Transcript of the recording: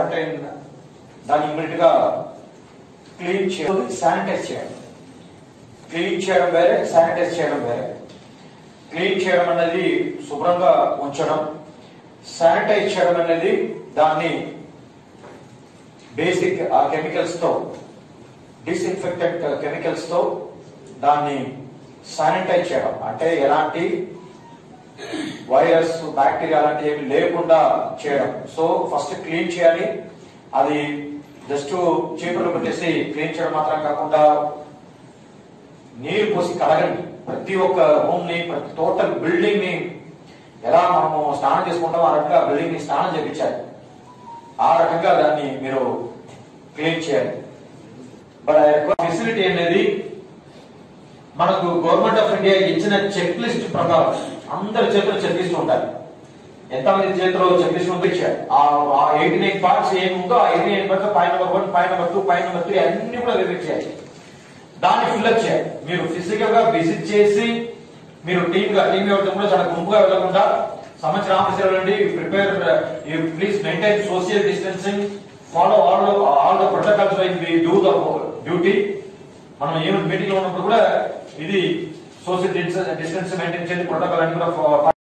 quarantine దాన్ని immediate గా clean చేయడం శానిటైజ్ చేయడం క్లీన్ చేయడం వేరే శానిటైజ్ చేయడం వేరే క్లీన్ చేయడం అనేది శుభ్రంగా ఉంచడం శానిటైజ్ చేయడం అనేది దాన్ని బేసిక్ ఆ కెమికల్స్ తో డిస్ఇన్ఫెక్టెంట్ కెమికల్స్ తో దాన్ని శానిటైజ్ చేయడం అంటే ఎలాంటి వైరస్ బ్యాక్టీరియా అలాంటివి ఏమి లేకుండా చేయడం సో ఫస్ట్ క్లీన్ చేయాలి అది జస్ట్ చీపులు పెట్టేసి క్లీన్ చేయడం మాత్రం కాకుండా నీరు పోసి కడగండి ప్రతి ఒక్క రూమ్ ని ప్రతి టోటల్ బిల్డింగ్ ని ఎలా మనము స్నానం చేసుకుంటామో ఆ రకంగా బిల్డింగ్ ని స్నానం చేపించాలి ఆ రకంగా దాన్ని మీరు క్లీన్ చేయాలి బట్ ఆ యొక్క ఫెసిలిటీ అనేది మనకు గవర్నమెంట్ ఆఫ్ ఇండియా ఇచ్చిన చెక్ లిస్ట్ ప్రకారం అందరి చేతిలో చెక్ లిస్ట్ ఉండాలి ఎంతమంది చేతిలో చెక్ లిస్ట్ పంపించారు ఆ ఎయిటీ నైన్ పార్ట్స్ ఏమి ఉందో ఆ ఎయిటీ నైన్ పార్ట్స్ పై నెంబర్ వన్ పై నెంబర్ టూ పై నెంబర్ త్రీ అన్ని కూడా విజిట్ చేయాలి దాన్ని ఫిల్అప్ చేయాలి మీరు ఫిజికల్ గా విజిట్ చేసి మీరు టీమ్ గా టీమ్ ఎవరితో కూడా చాలా గుంపుగా వెళ్ళకుండా సంవత్సరం ఆఫీసర్ వెళ్ళండి prepare you please maintain social distancing follow all all the protocols wise we do the duty మనం ఏమైనా మీటింగ్ లో ఉన్నప్పుడు కూడా ఇది సోషల్ డిస్టెన్స్ మెయింటైన్ చేయండి ప్రోటోకాల్ అని కూడా